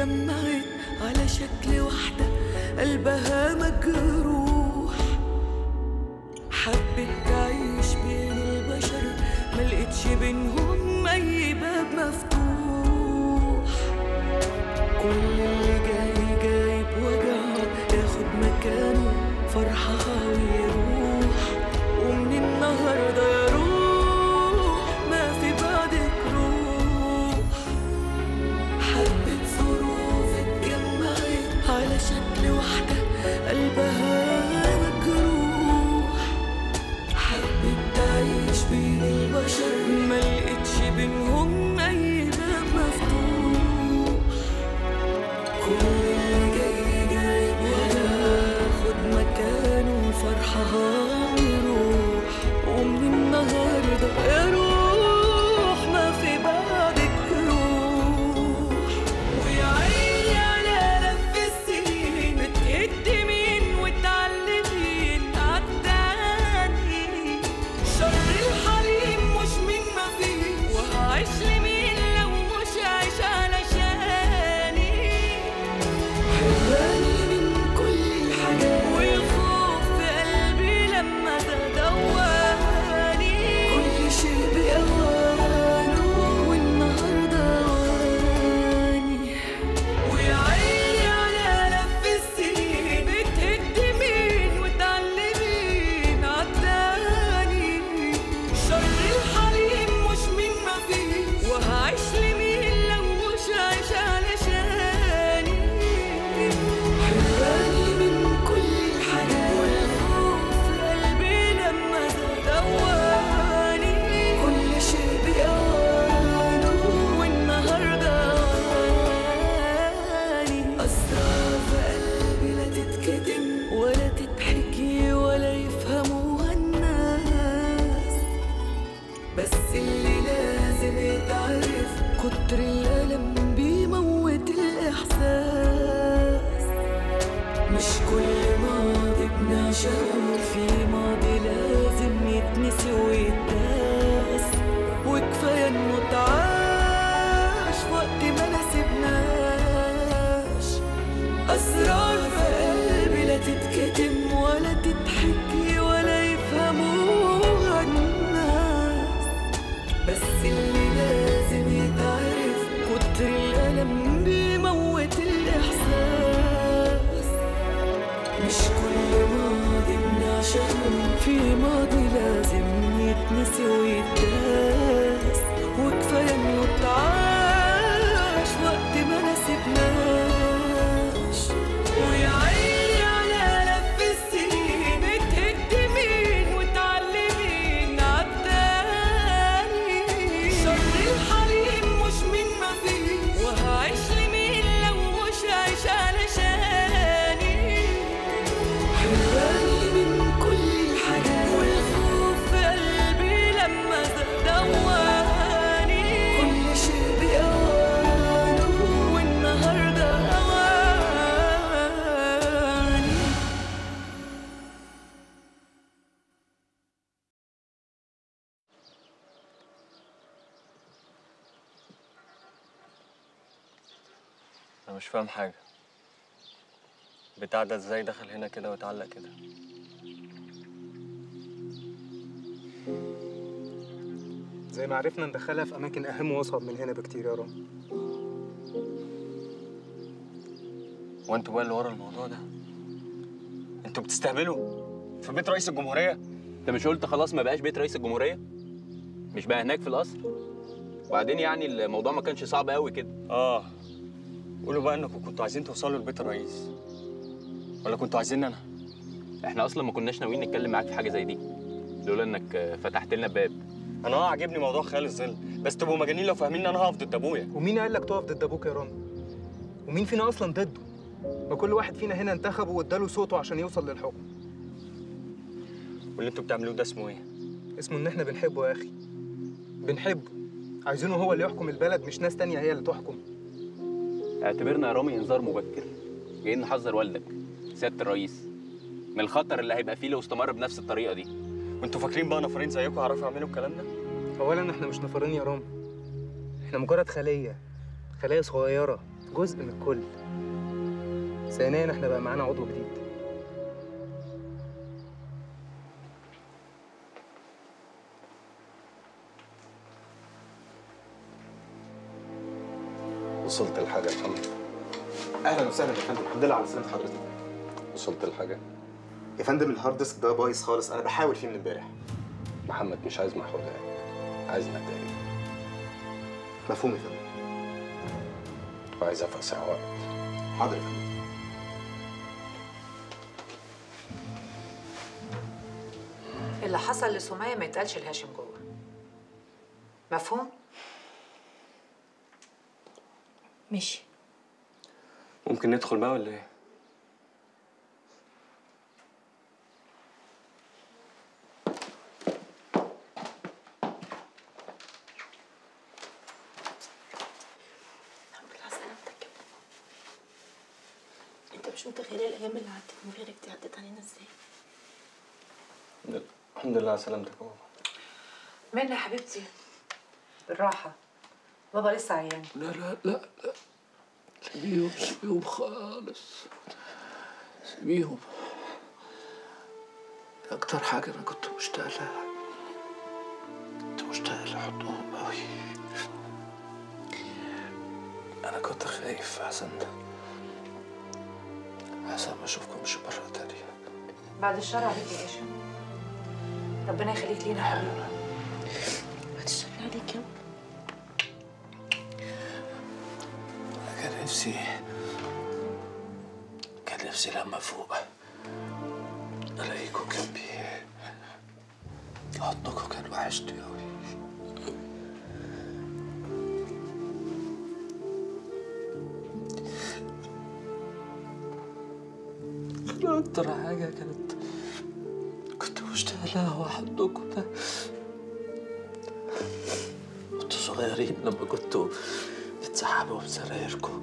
اتجمعت على شكل واحدة قلبها مجروح حبت تعيش بين البشر ملقتش بينهم أي باب مفتوح كل اللي جاي جايب وجعه ياخد مكانه فرحها ويروح ومن النهارده يا روح ما في بعدك روح حبة ظروف اتجمعت على شكل واحدة قلبها مجروح حبت تعيش بين البشر ملقتش بينهم أي باب مفتوح كل اللي جاي جايب وياخد مكانه فرحها ويروح ومن النهارده يا روح ما في بعدك روح ويا عيني على لف السنين بتقدمين وتعلمين عالتاني شر الحليم مش من ما فيه وهعيش لمين لو مش عايش علشاني حراني من كل الحاجات والخوف في قلبي لما تدواني كل شيء بأوانه والنهارده أواني ويا عيني على لف السنين بتهدمين وتعلمين عالتاني شر الحليم مش من ما فيه وهعيش لمين لو مش عايش علشاني حراني من كل الحاجات والخوف في قلبي لما دواني كل شيء بأوانه والنهارده أواني أسرار في قلبي لا تتكتم ولا تتحكي ولا يفهموها الناس بس اللي لازم يتعرف كتر الألم بيموت الإحساس مش كل ماضي بنعشقه في ماضي لازم يتنسي ويتداس وكفاية انه اتعاش وقت ما نسيبناش أسرار في قلبي لا تتكتم ولا تتحكي ولا يفهموها الناس بس اللي لازم يتعرف كتر الألم بيموت الإحساس مش كل ماضي بنعشقه في ماضي لازم يتنسي ويتداس وكفاية إنه اتعاش وقت ما نسيبناش ويا عيني على لف السنين بتهدمين وتعلمين عالتاني شر الحليم مش من ما فيه وهعيش لمين لو مش عايش علشاني حراني من كل الحاجات والخوف في قلبي لما دواني كل شيء بأوانه والنهارده أواني انا مش فاهم حاجه بتاع ده ازاي دخل هنا كده واتعلق كده زي ما عرفنا ندخلها في اماكن اهم واصعب من هنا بكتير يا رام وانتوا بقى اللي ورا الموضوع ده انتوا بتستهبلوا في بيت رئيس الجمهوريه انت مش قلت خلاص ما بقاش بيت رئيس الجمهوريه مش بقى هناك في القصر وبعدين يعني الموضوع ما كانش صعب قوي كده اه قولوا بقى انكم كنتوا عايزين توصلوا لبيت الرئيس ولا كنتوا عايزيني انا احنا اصلا ما كناش ناويين نتكلم معاك في حاجه زي دي لولا انك فتحت لنا باب انا اه عاجبني موضوع خيال الظل بس تبقوا مجانين لو فاهمين ان انا هقف ضد ابويا ومين قال لك تقف ضد ابوك يا رام ومين فينا اصلا ضده ما كل واحد فينا هنا انتخبه واداله صوته عشان يوصل للحكم واللي انتوا بتعملوه ده اسمه ايه اسمه ان احنا بنحبه يا اخي بنحبه عايزينه هو اللي يحكم البلد مش ناس تانية هي اللي تحكم اعتبرنا يا رامي انذار مبكر جايين نحذر والدك سياده الرئيس من الخطر اللي هيبقى فيه لو استمر بنفس الطريقه دي وانتوا فاكرين بقى نفرين زيكم هيعرفوا يعملوا الكلام ده اولا احنا مش نفرين يا رام احنا مجرد خليه خليه صغيره جزء من الكل ثانيا احنا بقى معانا عضو جديد وصلت لحاجة يا محمد اهلا وسهلا يا فندم الحمد لله على سلامه حضرتك وصلت لحاجة يا فندم الهارد ديسك ده بايظ خالص انا بحاول فيه من امبارح محمد مش عايز محاولات عايز نتائج مفهوم يا فندم وعايزها في أسرع وقت حاضر يا فندم اللي حصل لسمية ما يتقالش لهاشم جوه مفهوم؟ ماشي ممكن ندخل بقى ولا ايه؟ الحمد لله على سلامتك انت مش متخيل الايام اللي عدت من غيرك دي عدت علينا ازاي الحمد لله على سلامتك يا بابا منى يا حبيبتي بالراحة بابا لسه عيان لا لا لا لا سيبيهم سيبيهم خالص سيبيهم أكتر حاجة أنا كنت مشتاق لها كنت مشتاق لحضنهم أوي أنا كنت خايف أحسن أحسن ما أشوفكمش مرة تانية بعد الشر عليك يا هاشم ربنا يخليك لينا يا حبيبي هتشتغل عليك يا أنا كان نفسي كان نفسي لما أفوق ألاقيكوا جنبي حضنكوا كان وحشني أوي أنا أكتر حاجة كانت كنت مشتاق لها هو حضنكوا ده كنتوا صغيرين لما كنتوا بتسحبوا بسرايركم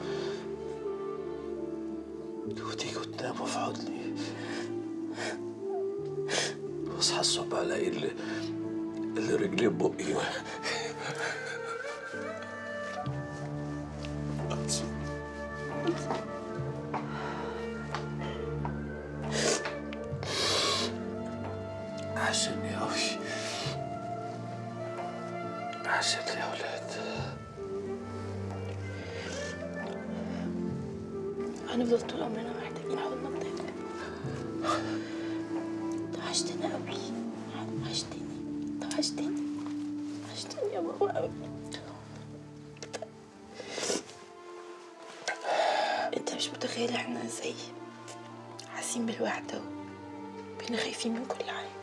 وتيجوا تناموا في حضني واصحى الصبح الاقي اللي اللي رجلي بقي عشان أوي عشان يا ولاد هنفضل طول عمرنا محتاجين حضنك دايما توحشتنا قوي وحشتني توحشتني وحشتني يا بابا قوي انت مش متخيل احنا ازاي حاسين بالوحدة وبقينا خايفين من كل حاجة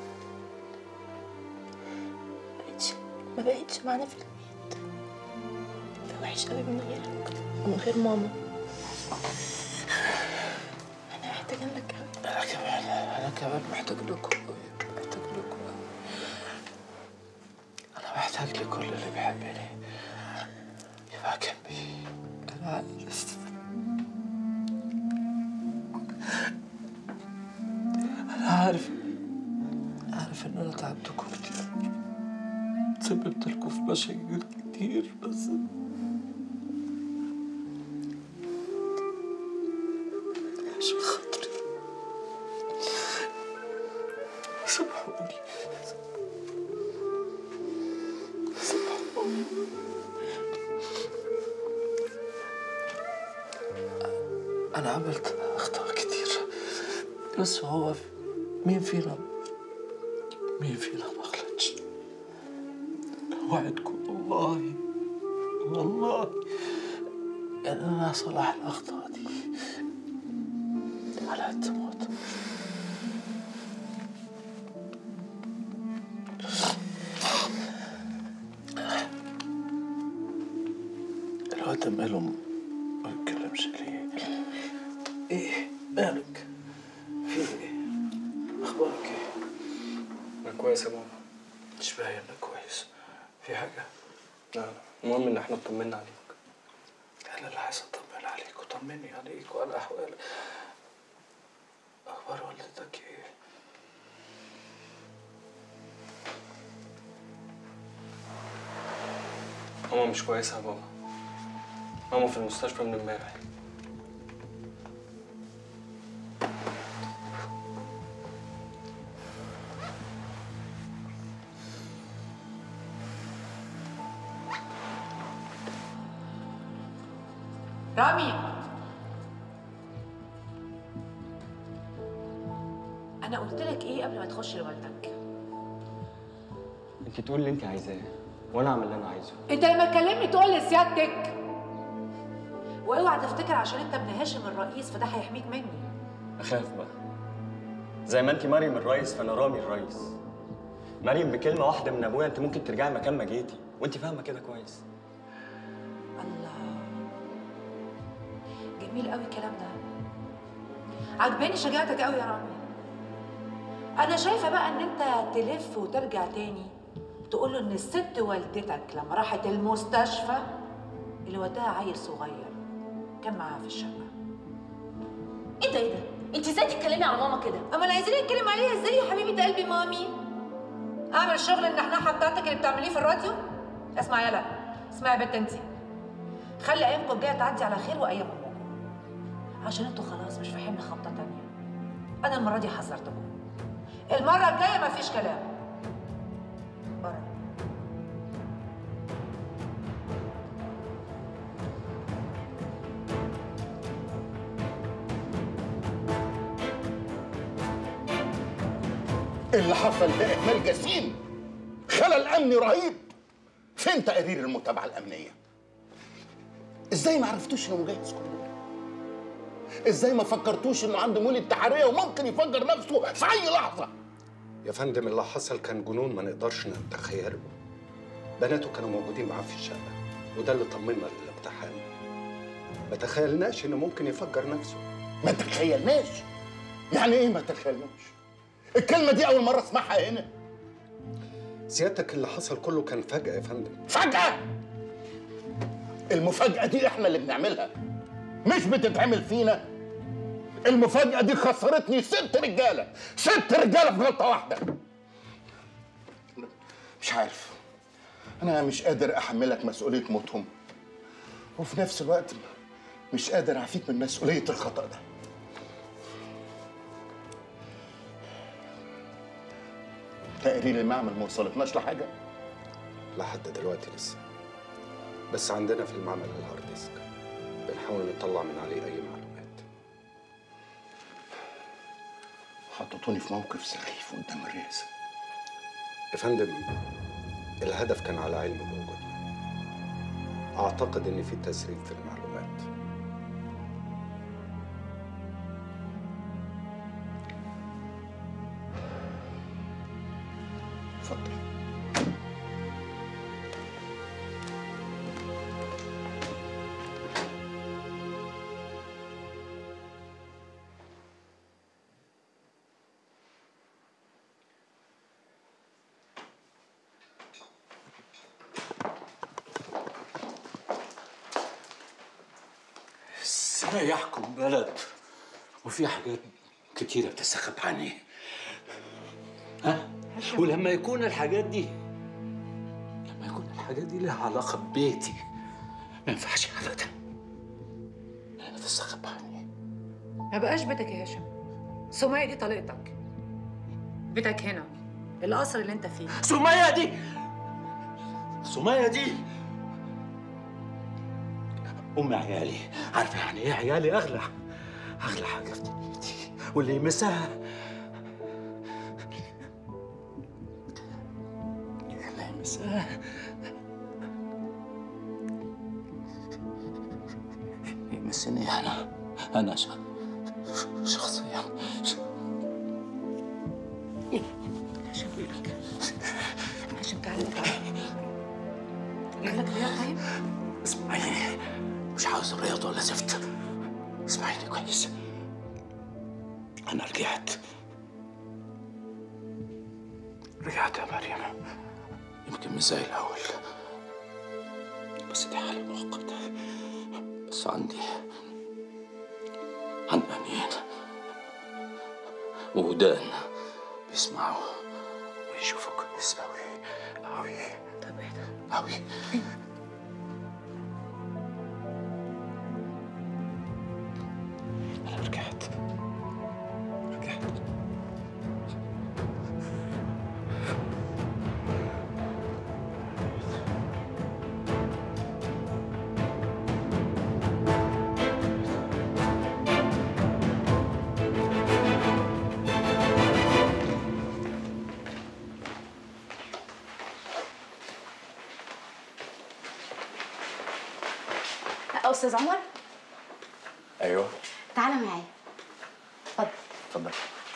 ما بقتش ما بقتش معانا في البيت فوحش قوي من غيرك ومن غير ماما انا محتاجة لك قوي أنا كمان أنا كمان محتاج لكم أوي، محتاج لكم أوي. أنا محتاج لكل اللي بيحبني يبقى جنبي أنا عارف أنا عارف عارف إن أنا تعبتكم كتير سببت لكم في مشاكل كتير بس عشان خاطري سامحوني سامحوني أنا عملت أخطاء كتير بس هو مين فينا مين فينا ما غلطش أوعدكم والله والله إن أنا أصلح الأخطاء دي على قد ما أقدر الواد ماله ما بيتكلمش ليه؟ ايه مالك؟ في ايه؟ اخبارك ايه؟ انا كويس يا بابا مش باين انك كويس في حاجة؟ لا لا المهم ان احنا اطمنا عليك انا اللي عايز اطمن عليك وطمني عليك وعلى احوالك اخبار والدتك ايه؟ ماما مش كويسه يا بابا ماما في المستشفى من امبارح رامي انا قلت لك ايه قبل ما تخش لوالدك انت تقول اللي انت عايزاه وانا اعمل اللي انا عايزه انت لما تكلمني تقول لي سيادتك واوعى تفتكر عشان انت ابن هاشم الرئيس فده هيحميك مني اخاف بقى زي ما انت مريم الرئيس فانا رامي الرئيس مريم بكلمه واحده من ابويا انت ممكن ترجعي مكان ما جيتي وانت فاهمه كده كويس الله جميل قوي الكلام ده عجباني شجاعتك قوي يا رامي انا شايفه بقى ان انت تلف وترجع تاني تقول له ان الست والدتك لما راحت المستشفى اللي وداها عيل صغير كان معاها في الشقه ايه ده ايه ده انت ازاي تتكلمي على ماما كده اما انا عايزين نتكلم عليها ازاي يا حبيبه قلبي مامي اعمل الشغل النحنحه بتاعتك اللي بتعمليه في الراديو اسمع يلا اسمعي يا بنت انت خلي ايامكم الجايه تعدي على خير وايام امكم عشان انتوا خلاص مش في حمل خبطه تانية انا المره دي حذرتكم المره الجايه مفيش كلام بره اللي حصل ده اهمال جسيم خلل امني رهيب فين تقارير المتابعه الامنيه ازاي ما عرفتوش انه مجهز كل ده ازاي ما فكرتوش انه عنده مولد تحريه وممكن يفجر نفسه في اي لحظه يا فندم اللي حصل كان جنون ما نقدرش نتخيله بناته كانوا موجودين معاه في الشقة وده اللي طمنا للاقتحام ما تخيلناش انه ممكن يفجر نفسه ما تخيلناش يعني ايه ما تخيلناش الكلمه دي اول مره اسمعها هنا سيادتك اللي حصل كله كان فجأة يا فندم فجاه المفاجاه دي احنا اللي بنعملها مش بتتعمل فينا المفاجاه دي خسرتني ست رجاله ست رجاله في غلطه واحده مش عارف انا مش قادر احملك مسؤوليه موتهم وفي نفس الوقت مش قادر اعفيك من مسؤوليه الخطا ده تقرير المعمل ما وصلتناش لحاجه لحد دلوقتي لسه بس عندنا في المعمل الهارد ديسك بنحاول نطلع من عليه اي معلومات حطيتوني في موقف سخيف قدام الرئاسه يا فندم الهدف كان على علم بوجودنا اعتقد ان في تسريب في المعلومات اتفضل ازاي يحكم بلد وفي حاجات كتيرة بتستخبى عني ها ولما يكون الحاجات دي لما يكون الحاجات دي لها علاقة ببيتي ما ينفعش أبدا إنها تستخبى عني ما بقاش بيتك يا هاشم سمية دي طليقتك بيتك هنا القصر اللي انت فيه سمية دي سمية دي أم عيالي عارفة يعني إيه عيالي أغلى أغلى حاجة في دنيتي واللي يمسها اللي يمسها يمسني أنا أنا ش- شخصيا هاشم هاشم تعالى تعالى جايب لك رياض طيب اسمعيني مش عاوز رياض ولا زفت اسمعيني كويس أنا رجعت رجعت يا مريم يمكن مش زي الأول بس دي حالة مؤقتة بس عندي عندي عينين وودان بيسمعوا ويشوفوا كويس أوي أوي طب اهدى أوي استاذ عمر ايوه تعالى معايا اتفضل اتفضل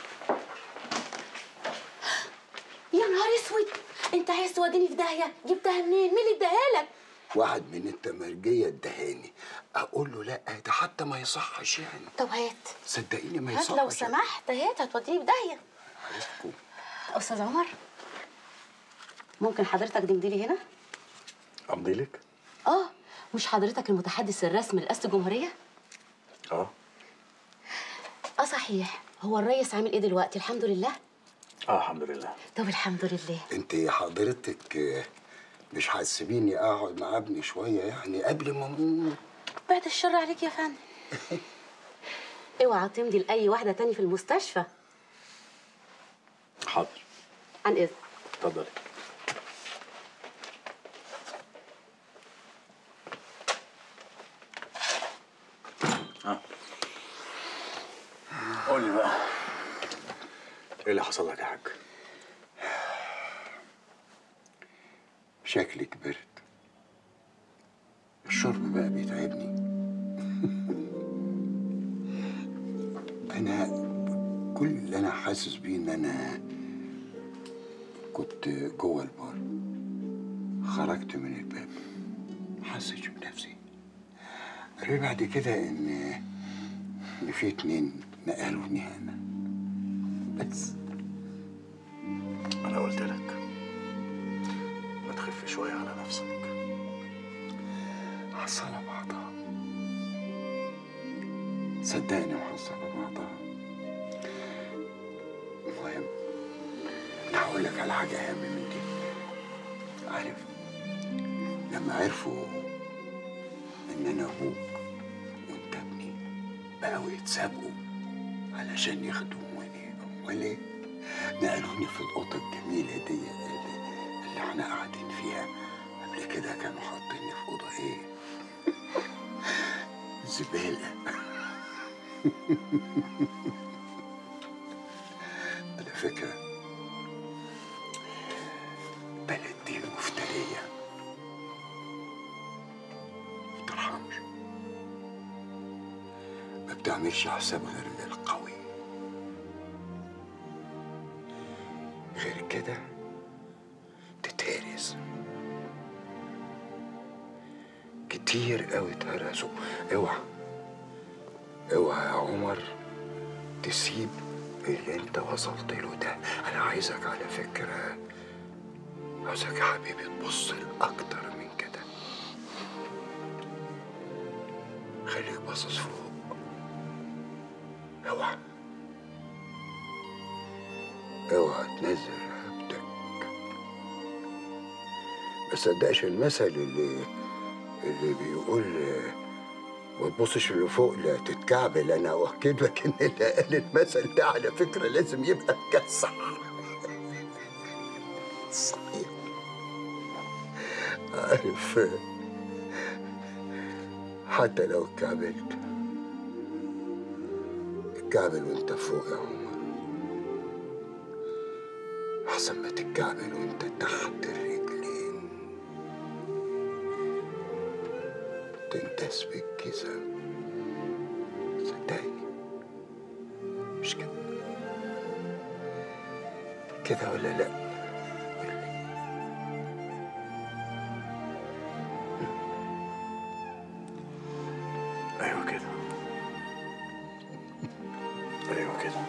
يا نهار اسود انت عايز توديني في داهيه جبتها منين مين اللي اداها لك واحد من التمرجية ادهاني اقول له لا ده حتى ما يصحش يعني طب هات صدقيني ما هات يصحش لو سمحت هات هتوديني في داهيه عرفتكم. استاذ عمر ممكن حضرتك تمضي لي هنا امضي لك اه مش حضرتك المتحدث الرسمي لرئاسه الجمهوريه اه اه صحيح هو الريس عامل ايه دلوقتي الحمد لله اه الحمد لله طب الحمد لله انت حضرتك آه، مش هتسيبيني اقعد مع ابني شويه يعني قبل ما اموت بعد الشر عليك يا فندم اوعى تمضي لاي واحده تاني في المستشفى حاضر عن اذن اتفضلي قول لي بقى ايه اللي حصل لك يا حاج؟ شكلي كبرت الشرب بقى بيتعبني انا كل اللي انا حاسس بيه ان انا كنت جوه البار خرجت من الباب ما حسيتش بنفسي قالوا لي بعد كده ان ان في اتنين نقلوني هنا بس انا قلت لك ما تخف شويه على نفسك حصلها بعضها صدقني وحصلها بعضها المهم انا هقول لك على حاجه اهم من دي عارف لما عرفوا ان انا ابوك وانت ابني بقوا يتسابقوا علشان يخدموني امال ايه نقلوني في الاوضه الجميله دي اللي, اللي احنا قاعدين فيها قبل كده كانوا حاطيني في اوضه ايه زباله على فكره بلد دي مفتريه ما بترحمش ما بتعملش حساب غير للقوي غير كده تتهرس كتير قوي اتهرسوا اوعى اوعى يا عمر تسيب اللي انت وصلت له ده انا عايزك على فكره عايزك يا حبيبي تبص لاكتر من كده خليك باصص فوق اوعى اوعى تنزل رقبتك ما تصدقش المثل اللي اللي بيقول آه، ما تبصش لفوق لا تتكعبل انا اؤكد لك ان اللي قال المثل ده على فكره لازم يبقى كان صح صحيح عارف آه، حتى لو اتكعبلت اتكعبل وانت فوق يا عمر احسن ما تتكعبل وانت تحت الرجلين تنتس بالجزم صدقني مش كده كده ولا لا ايوه كده ايوه كده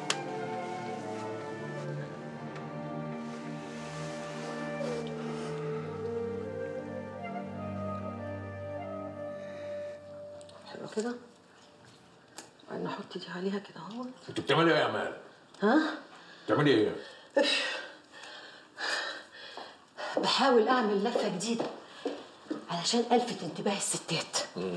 حلو كده انا احط ايدي عليها كده اهو انت بتعملي ايه يا امال؟ ها بتعملي ايه؟ بحاول اعمل لفه جديده علشان الفت انتباه الستات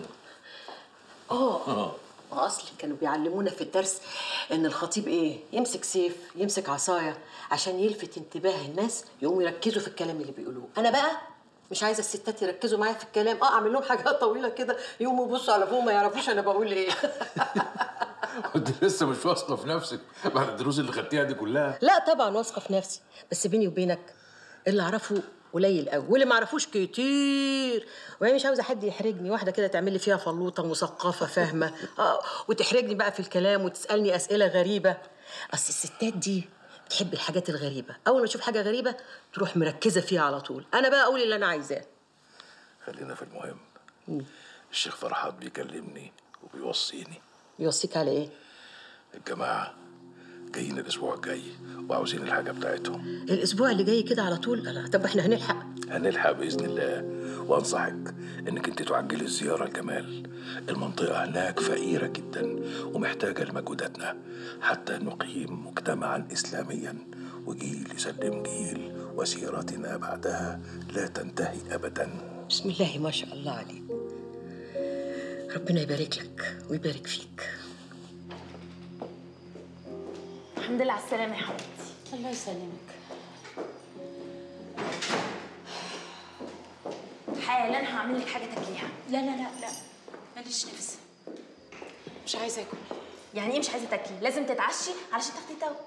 اه اه اصل كانوا بيعلمونا في الدرس ان الخطيب ايه يمسك سيف يمسك عصايه عشان يلفت انتباه الناس يقوموا يركزوا في الكلام اللي بيقولوه انا بقى مش عايزه الستات يركزوا معايا في الكلام اه اعمل لهم حاجات طويله كده يقوموا يبصوا على فوق ما يعرفوش انا بقول ايه انت لسه مش واثقه في نفسك بعد الدروس اللي خدتيها دي كلها لا طبعا واثقه في نفسي بس بيني وبينك اللي اعرفه قليل قوي واللي ما اعرفوش كتير وهي مش عاوزه حد يحرجني واحده كده تعمل لي فيها فلوطه مثقفه فاهمه اه وتحرجني بقى في الكلام وتسالني اسئله غريبه اصل الستات دي بتحب الحاجات الغريبه اول ما تشوف حاجه غريبه تروح مركزه فيها على طول انا بقى اقول اللي انا عايزاه خلينا في المهم الشيخ فرحات بيكلمني وبيوصيني يوصيك على ايه الجماعة جايين الأسبوع الجاي وعاوزين الحاجة بتاعتهم الاسبوع اللي جاي كده على طول أنا طب احنا هنلحق هنلحق بإذن الله وأنصحك إنك أنت تعجلي الزيارة لجمال المنطقة هناك فقيرة جدا ومحتاجة لمجهوداتنا حتى نقيم مجتمعا إسلاميا وجيل يسلم جيل وسيرتنا بعدها لا تنتهي أبدا بسم الله ما شاء الله عليك ربنا يبارك لك ويبارك فيك الحمد لله على السلامة يا حبيبتي الله يسلمك حالا هعمل لك حاجة تاكليها لا لا لا لا ماليش نفس مش عايزه اكل يعني ايه مش عايزة تاكلي لازم تتعشي علشان تاخدي توا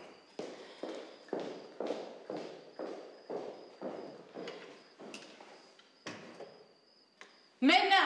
منى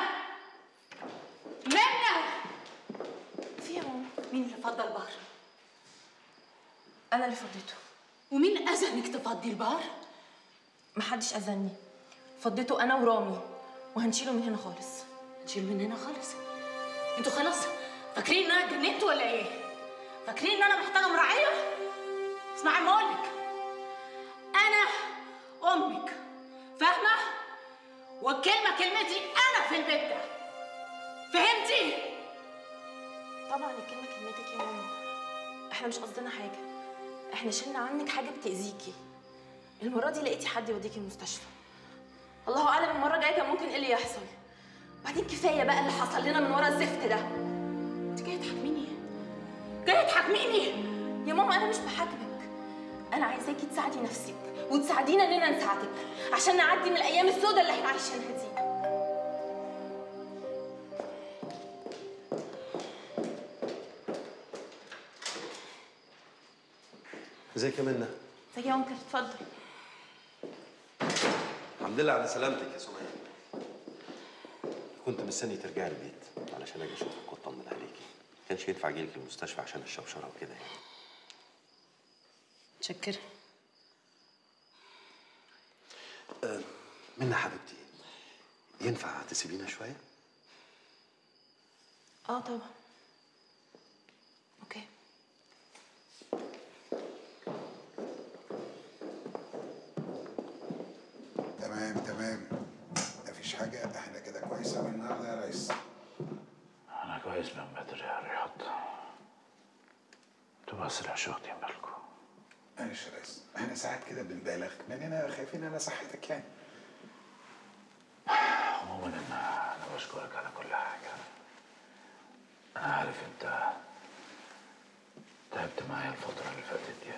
منى في يا ماما مين اللي فضى البحر انا اللي فضيته ومين اذنك تفضي البار محدش اذني فضيته انا ورامي وهنشيله من هنا خالص نشيل من هنا خالص انتوا خلاص فاكرين ان انا اتجننت ولا ايه فاكرين ان انا محتاجه مراعيه اسمعي ما اقولك انا امك فاهمه والكلمه كلمتي انا في البيت ده فهمتي طبعا الكلمة كلمتك يا ماما احنا مش قصدنا حاجة احنا شلنا عنك حاجة بتأذيكي المرة دي لقيتي حد يوديكي المستشفى الله أعلم المرة الجاية كان ممكن ايه اللي يحصل بعدين كفاية بقى اللي حصل لنا من ورا الزفت ده انت جاية تحاكميني جاية تحاكميني يا ماما أنا مش بحاكمك أنا عايزاكي تساعدي نفسك وتساعدينا إننا نساعدك عشان نعدي من الأيام السوداء اللي احنا عايشينها دي ازيك يا منى ازيك يا أنكل اتفضل الحمد لله على سلامتك يا سمية كنت مستني ترجعي البيت علشان اجي اشوفك واطمن عليكي كانش ينفع اجيلك المستشفى عشان الشوشره وكده يعني متشكرة أه منى حبيبتي ينفع تسيبينا شويه اه طبعا اوكي تمام تمام مفيش حاجة احنا كده كويس أوي النهارده يا ريس أنا كويس من بدري يا رياض انتوا بس اللي مش واخدين بالكم معلش يا ريس احنا ساعات كده بنبالغ مننا خايفين على صحتك يعني عموما أنا أنا بشكرك على كل حاجة أنا عارف أنت تعبت معايا الفترة اللي فاتت دي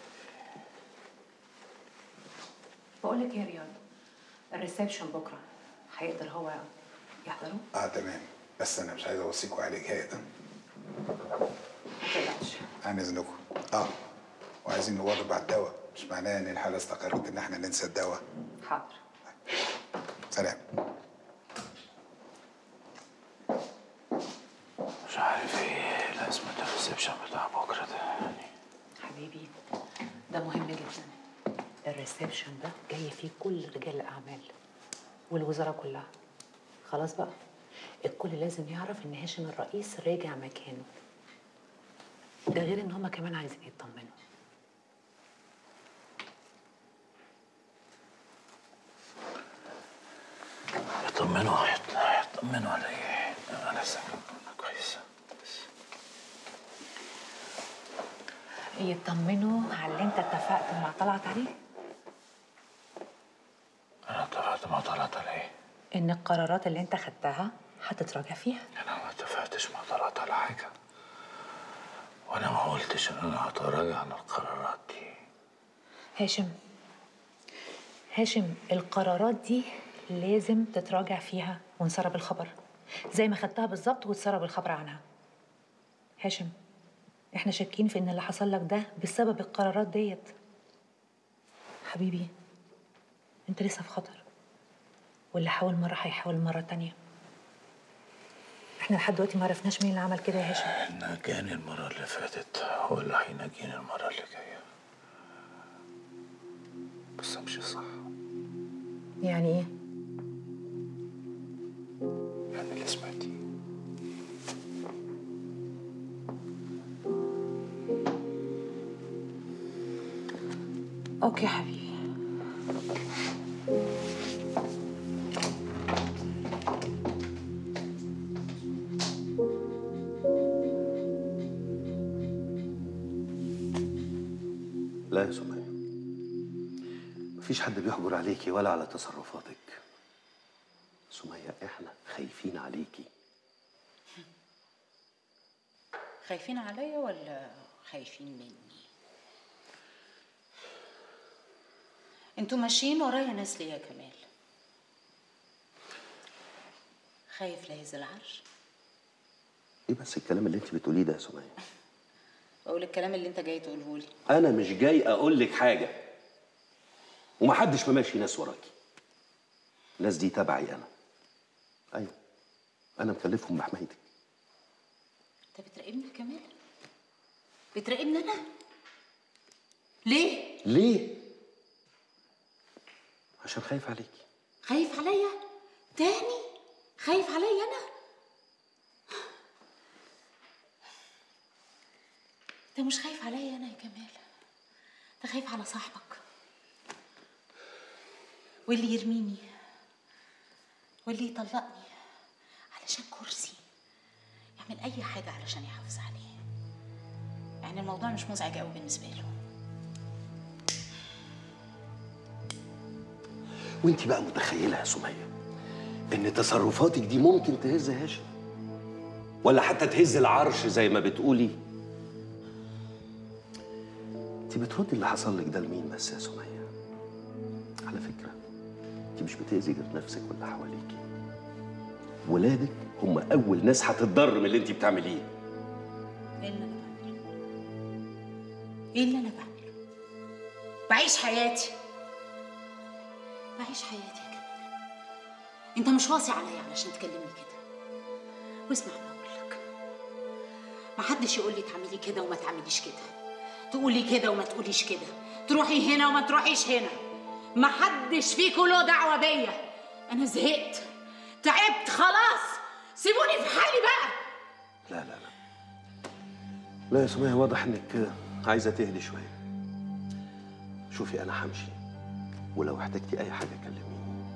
بقول لك يا رياض الريسبشن بكره هيقدر هو يحضره؟ اه تمام بس انا مش عايز اوصيكوا على اجهاد ما تقلقش عن اذنكم اه وعايزين نواظب على الدواء مش معناه ان الحاله استقرت ان احنا ننسى الدواء حاضر سلام مش عارف ايه لازمة الريسبشن بتاع بكرة ده يعني حبيبي ده مهم جدا الريسبشن ده جاي فيه كل رجال الاعمال والوزاره كلها خلاص بقى الكل لازم يعرف ان هاشم الرئيس راجع مكانه ده غير ان هما كمان عايزين يطمنوا يطمنوا يط- يطمنوا على ايه انا لسه كويس يطمنوا على اللي انت اتفقت مع طلعت عليه انا اتفقت مع طلعت على ايه ان القرارات اللي انت خدتها هتتراجع فيها انا ما اتفقتش مع طلعت على حاجة وانا ما قلتش ان انا هتراجع عن القرارات دي هاشم هاشم القرارات دي لازم تتراجع فيها ونسرب الخبر زي ما خدتها بالظبط وتسرب الخبر عنها هاشم احنا شاكين في ان اللي حصل لك ده بسبب القرارات ديت حبيبي انت لسه في خطر واللي حاول مرة هيحاول مرة تانية احنا لحد دلوقتي ما عرفناش مين اللي عمل كده يا هاشم نجاني المرة اللي فاتت هو اللي هينجيني المرة اللي جاية بس امشي صح يعني ايه؟ يعني اللي سمعتيه اوكي يا حبيبي لا يا سمية مفيش حد بيحجر عليكي ولا على تصرفاتك سمية احنا خايفين عليكي خايفين عليا ولا خايفين مني انتوا ماشيين ورايا ناس ليه يا كمال خايف لا يهز العرش ايه بس الكلام اللي انت بتقوليه ده يا سمية واقول الكلام اللي انت جاي تقوله لي انا مش جاي اقول لك حاجه ومحدش مماشي ناس وراكي الناس دي تبعي انا ايوه انا مكلفهم بحمايتك انت بتراقبني يا كمال بتراقبني انا ليه ليه عشان خايف عليكي خايف عليا تاني خايف عليا انا انت مش خايف عليا انا يا كمال انت خايف على صاحبك واللي يرميني واللي يطلقني علشان كرسي يعمل اي حاجه علشان يحافظ عليه يعني الموضوع مش مزعج قوي بالنسبه له وانت بقى متخيله يا سميه ان تصرفاتك دي ممكن تهز هاشم ولا حتى تهز العرش زي ما بتقولي انت بتردي اللي حصل لك ده لمين بس يا سميه على فكره انت مش بتاذي غير نفسك واللي حواليكي ولادك هم اول ناس هتتضر من اللي انت بتعمليه ايه اللي انا بعمله ايه اللي انا بعمله بعيش حياتي بعيش حياتي يا كمال انت مش واصي عليا علشان تكلمني كده واسمع ما اقول لك ما حدش يقول لي تعملي كده وما تعمليش كده تقولي كده وما تقوليش كده تروحي هنا وما تروحيش هنا ما حدش فيكم له دعوه بيا انا زهقت تعبت خلاص سيبوني في حالي بقى لا لا لا لا يا سمية واضح انك عايزة تهدي شوية شوفي انا همشي ولو احتجتي اي حاجة كلميني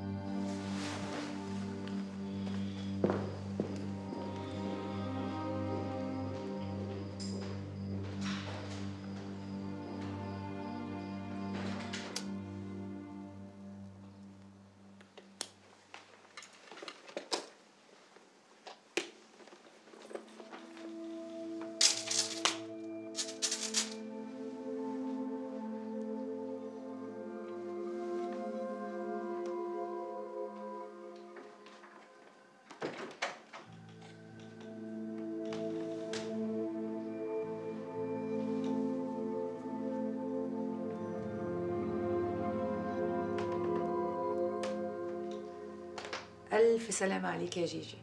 ألف سلامة عليك يا جيجي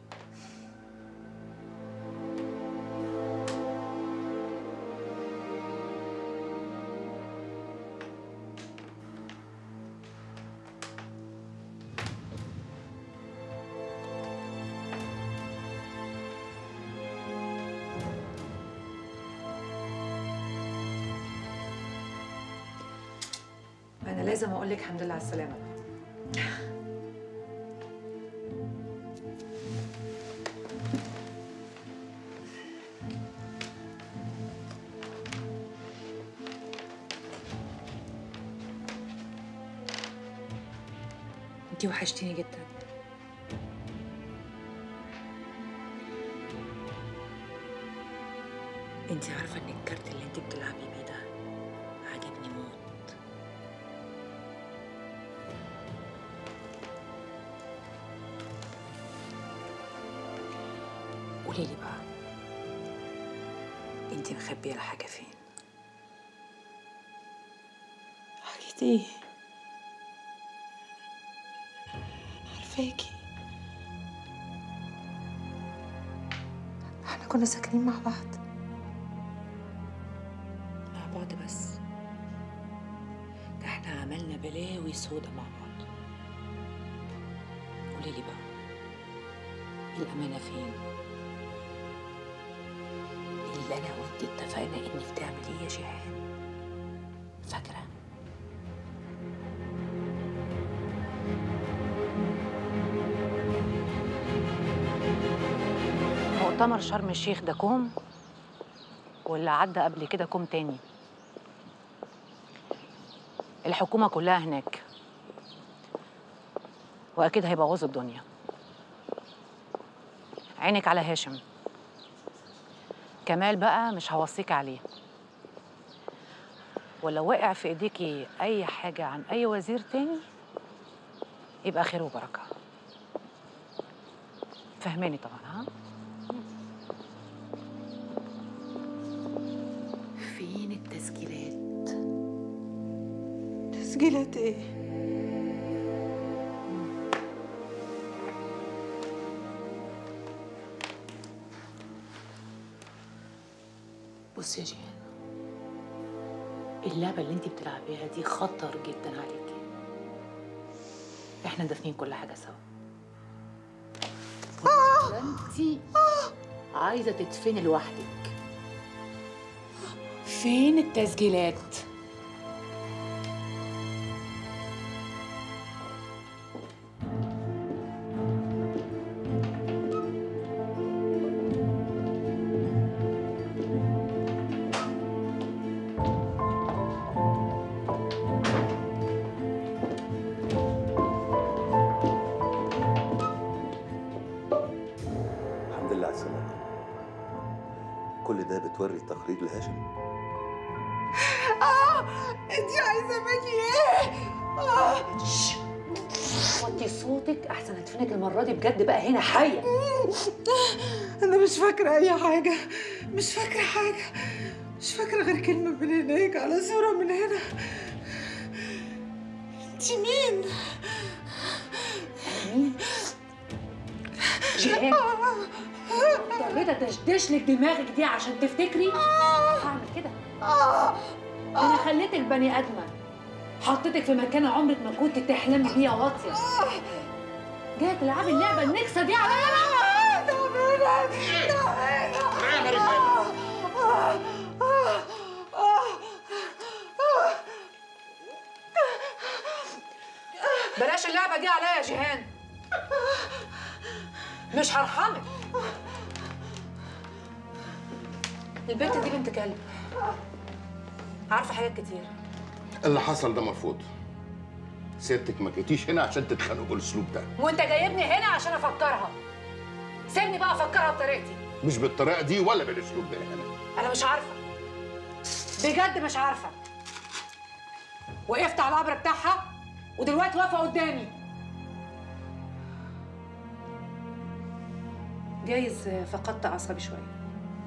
أنا لازم أقول لك الحمد لله على السلامة انتي وحشتيني جدا انتي عارفة ان الكارت اللي انتي بتلعبي بيه ده عاجبني موت قوليلي بقى انتي مخبية الحاجة فين؟ حاجة ايه؟ عارفاكي احنا كنا ساكنين مع بعض مع بعض بس ده احنا عملنا بلاوي سودا مع بعض قولي لي بقى الأمانة فين؟ اللي أنا وأنت اتفقنا إنك تعمليه يا جيهان فاكرة؟ مؤتمر شرم الشيخ ده كوم واللي عدى قبل كده كوم تاني الحكومة كلها هناك وأكيد هيبوظ الدنيا عينك على هاشم كمال بقى مش هوصيك عليه ولو وقع في ايديكي اي حاجة عن اي وزير تاني يبقى خير وبركة فهماني طبعا ها فين التسجيلات؟ تسجيلات ايه بصي يا جيهان اللعبة اللي انت بتلعبيها دي خطر جدا عليكي احنا دافنين كل حاجة سوا انت عايزة تدفني لوحدك فين التسجيلات؟ الحمد لله على السلامة كل ده بتوري التقرير لهاشم اه انت عايزه مني ايه؟ اه وطي صوتك احسن هدفنك المرة دي بجد بقى هنا حية انا مش فاكره اي حاجه مش فاكره حاجه مش فاكره غير كلمه من هناك على صوره من هنا انت مين؟ مين؟ جيهان اضطريت ادشدش لك دماغك دي عشان تفتكري هعمل كده انا خليتك بني ادمه حطيتك في مكان عمرك ما كنت تحلمي بيه يا واطيه جايه تلعبي اللعبه النكسه دي عليا بلاش اللعبه دي عليا يا جيهان مش هرحمك البنت دي بنت كلب عارفه حاجات كتير اللي حصل ده مرفوض سيادتك ما جيتيش هنا عشان تتخانقوا بالاسلوب ده وانت جايبني هنا عشان افكرها سيبني بقى افكرها بطريقتي مش بالطريقه دي ولا بالاسلوب ده هنا انا مش عارفه بجد مش عارفه وقفت على القبر بتاعها ودلوقتي واقفه قدامي جايز فقدت اعصابي شويه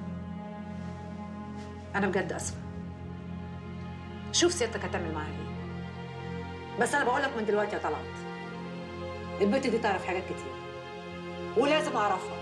انا بجد اسفه شوف سيادتك هتعمل معاها ايه بس انا بقول لك من دلوقتي يا طلعت البنت دي تعرف حاجات كتير ولازم اعرفها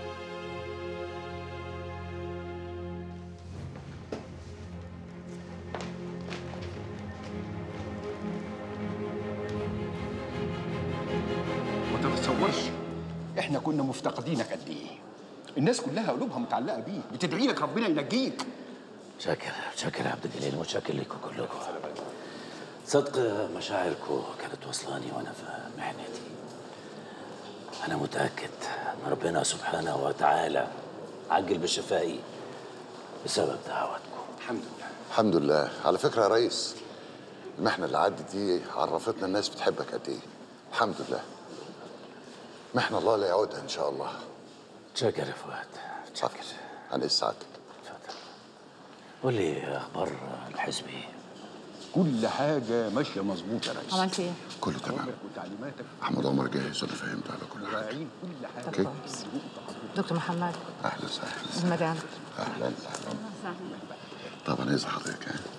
ما تتصورش احنا كنا مفتقدينك قد ايه الناس كلها قلوبها متعلقه بيك بتدعي لك ربنا ينجيك شاكر شاكر يا عبد الجليل متشكر لكم كلكم صدق مشاعركم كانت وصلاني وانا في محنتي انا متاكد ان ربنا سبحانه وتعالى عجل بشفائي بسبب دعواتكم الحمد لله الحمد لله على فكره يا ريس المحنه اللي عدت دي عرفتنا الناس بتحبك قد ايه الحمد لله محنه الله لا يعودها ان شاء الله شكر يا فؤاد شكر عن ايه سعادتك قول لي اخبار الحزب ايه كل حاجه ماشيه مظبوطه يا ريس عملت ايه؟ كله تمام أمرك وتعليماتك احمد عمر جاهز انا فهمت على كل حاجه راعين كل حاجه اوكي دكتور محمد اهلا وسهلا المدام اهلا اهلا طبعا اذا حضرتك يعني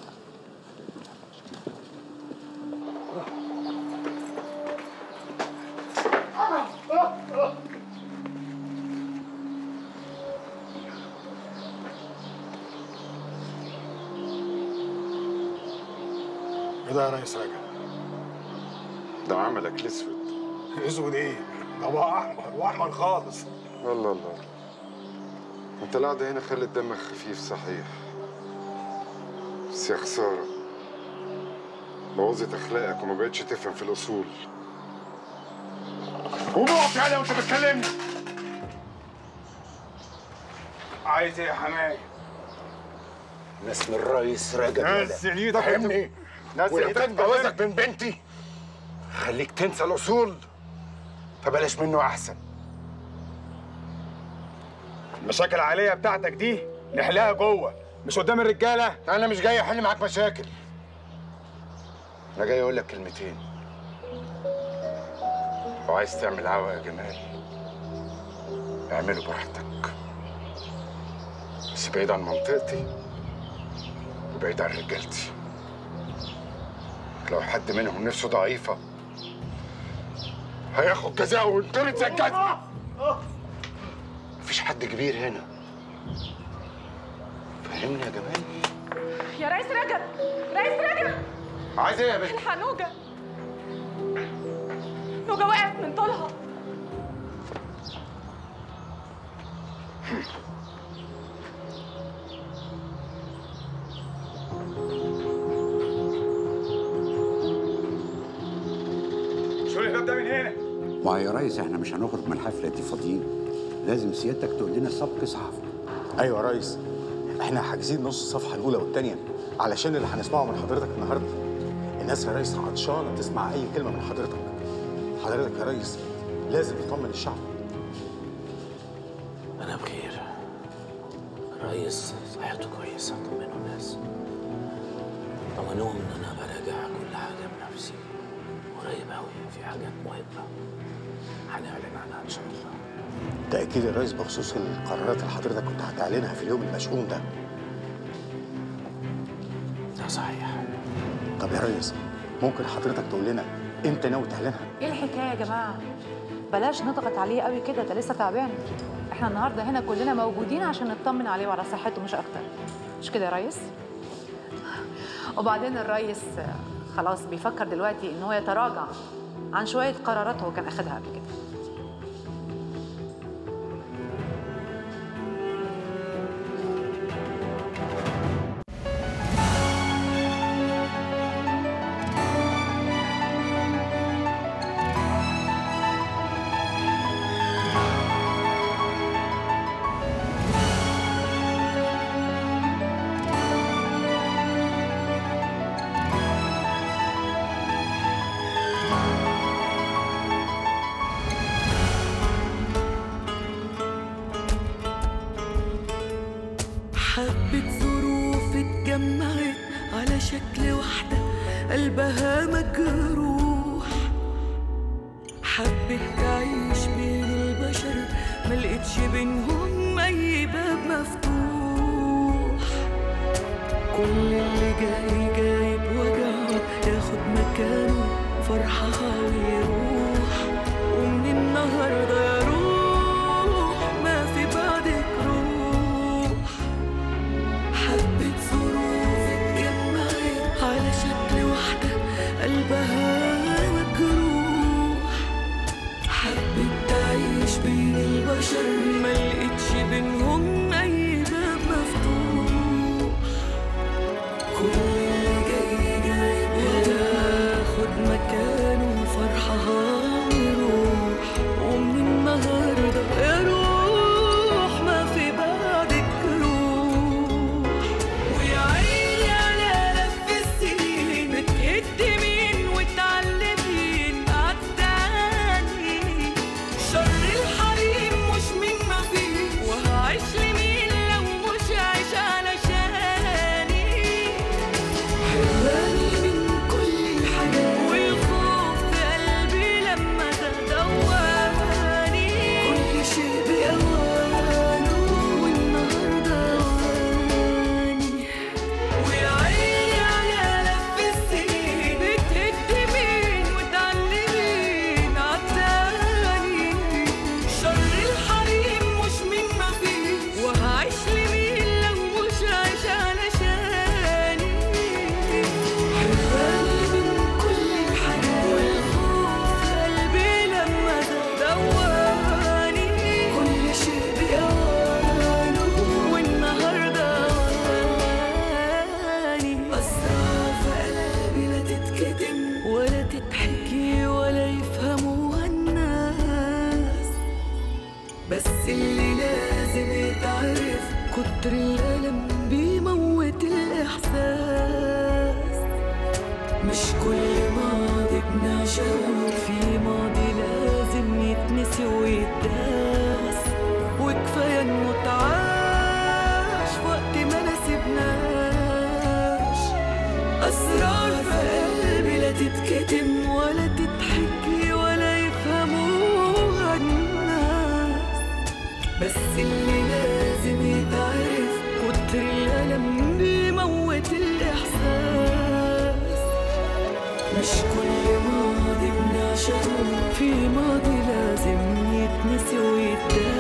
ده يا ريس رجب ده عملك الاسود اسود ايه؟ ده بقى احمر واحمر خالص الله الله انت القعدة هنا خلت دمك خفيف صحيح بس يا خسارة بوظت اخلاقك وما بقتش تفهم في الاصول قوم اقف يالا وانت بتكلمني عايز ايه يا حماية؟ ناس من الرئيس رجب نزل ايدك فهمني نزل ولما ايدك اتجوزك من بنتي خليك تنسى الاصول فبلاش منه احسن المشاكل العائلية بتاعتك دي نحلها جوه مش قدام الرجالة انا مش جاي احل معاك مشاكل انا جاي اقول لك كلمتين لو عايز تعمل عوا يا جمال اعمله براحتك بس بعيد عن منطقتي وبعيد عن رجالتي لو حد منهم نفسه ضعيفة هياخد جزاءه وينطرد زي الجزمة مفيش حد كبير هنا فهمني يا جمال يا ريس رجب ريس رجب عايز ايه يا بنت؟ الحق نوجة نوجة وقعت من طولها شو الباب ده من هنا ما يا ريس احنا مش هنخرج من الحفله دي فاضيين لازم سيادتك تقول لنا سبق صحفي ايوه يا ريس احنا حاجزين نص الصفحه الاولى والثانيه علشان اللي هنسمعه من حضرتك النهارده الناس يا ريس عطشانه تسمع اي كلمه من حضرتك حضرتك يا ريس لازم تطمن الشعب أنا بخير الرئيس صحته كويسة طمنوا الناس طمنوهم إن أنا براجع كل حاجة بنفسي قريب أوي في حاجات مهمة هنعلن عنها إن شاء الله تاكيد يا ريس بخصوص القرارات اللي حضرتك كنت هتعلنها في اليوم المشؤوم ده ده صحيح طب يا ريس ممكن حضرتك تقول لنا امتى ناوي تعلنها ايه الحكايه يا جماعه بلاش نضغط عليه قوي كده ده لسه تعبان احنا النهارده هنا كلنا موجودين عشان نطمن عليه وعلى صحته مش اكتر مش كده يا ريس وبعدين الريس خلاص بيفكر دلوقتي ان هو يتراجع عن شويه قرارات هو كان اخدها قبل كده حبة ظروف اتجمعت على شكل واحدة قلبها مجروح حبت تعيش بين البشر ملقتش بينهم أي باب مفتوح كل اللي جاي جاي بوجعه ياخد مكانه فرحها ويروح ومن النهارده روح ما في بعدك روح حبة ظروف اتجمعت على شكل واحدة قلبها مجروح حبت تعيش بين البشر ملقتش بينهم أي باب مفتوح كل اللي جاي جاي بياخد مكانه فرحة تتحكي ولا يفهموها الناس بس اللي لازم يتعرف كتر الألم بيموت الإحساس مش كل ماضي بنعشقه في ماضي لازم يتنسي ويتداس وكفاية انه اتعاش وقت ما نسيبناش أسرار في قلبي لا تتكتم ولا تتحكي ولا يفهموها الناس بس اللي لازم يتعرف كتر الألم بيموت الإحساس مش كل ماضي بنعشقه في ماضي لازم يتنسي ويتداس